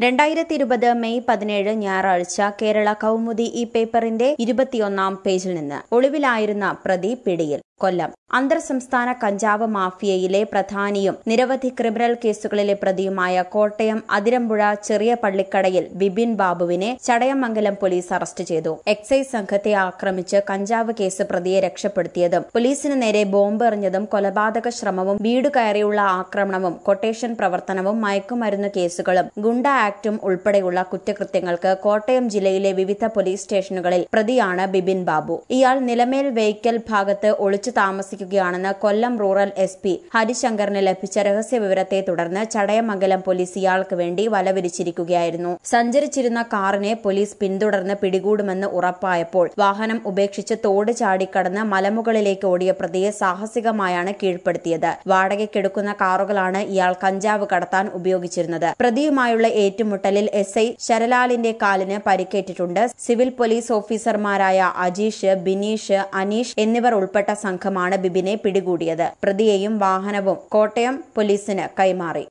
രണ്ടായിരത്തി ഇരുപത് മെയ് പതിനേഴ് ഞായറാഴ്ച കേരള കൗമുദി ഈ പേപ്പറിന്റെ ഇരുപത്തിയൊന്നാം പേജിൽ നിന്ന് ഒളിവിലായിരുന്ന പ്രതി പിടിയിൽ കൊല്ലം അന്തർ സംസ്ഥാന കഞ്ചാവ് മാഫിയയിലെ പ്രധാനിയും നിരവധി ക്രിമിനൽ കേസുകളിലെ പ്രതിയുമായ കോട്ടയം അതിരമ്പുഴ ചെറിയ പള്ളിക്കടയിൽ ബിബിൻ ബാബുവിനെ ചടയമംഗലം പോലീസ് അറസ്റ്റ് ചെയ്തു എക്സൈസ് സംഘത്തെ ആക്രമിച്ച് കഞ്ചാവ് കേസ് പ്രതിയെ രക്ഷപ്പെടുത്തിയതും പോലീസിന് നേരെ ബോംബ് എറിഞ്ഞതും കൊലപാതക ശ്രമവും വീട് കയറിയുള്ള ആക്രമണവും കൊട്ടേഷൻ പ്രവർത്തനവും മയക്കുമരുന്ന് കേസുകളും ഗുണ്ട ആക്ടും ഉൾപ്പെടെയുള്ള കുറ്റകൃത്യങ്ങൾക്ക് കോട്ടയം ജില്ലയിലെ വിവിധ പോലീസ് സ്റ്റേഷനുകളിൽ പ്രതിയാണ് ബിബിൻ ബാബു ഇയാൾ നിലമേൽ വെയ്ക്കൽ ഭാഗത്ത് ഒളിച്ചു താമസിക്കുകയാണെന്ന് കൊല്ലം റൂറൽ എസ് പി ഹരിശങ്കറിന് ലഭിച്ച രഹസ്യ വിവരത്തെ തുടർന്ന് ചടയമംഗലം പോലീസ് ഇയാൾക്ക് വേണ്ടി വലവിരിച്ചിരിക്കുകയായിരുന്നു സഞ്ചരിച്ചിരുന്ന കാറിനെ പോലീസ് പിന്തുടർന്ന് പിടികൂടുമെന്ന് ഉറപ്പായപ്പോൾ വാഹനം ഉപേക്ഷിച്ച് തോട് ചാടിക്കടന്ന് മലമുകളിലേക്ക് ഓടിയ പ്രതിയെ സാഹസികമായാണ് കീഴ്പ്പെടുത്തിയത് വാടകയ്ക്കെടുക്കുന്ന കാറുകളാണ് ഇയാൾ കഞ്ചാവ് കടത്താൻ ഉപയോഗിച്ചിരുന്നത് പ്രതിയുമായുള്ള ഏറ്റുമുട്ടലിൽ എസ് ഐ ശരലാലിന്റെ കാലിന് പരിക്കേറ്റിട്ടുണ്ട് സിവിൽ പോലീസ് ഓഫീസർമാരായ അജീഷ് ബിനീഷ് അനീഷ് എന്നിവർ ഉൾപ്പെട്ട സംഘമാണ് ബിബിനെ പിടികൂടിയത് പ്രതിയെയും വാഹനവും കോട്ടയം പോലീസിന് കൈമാറി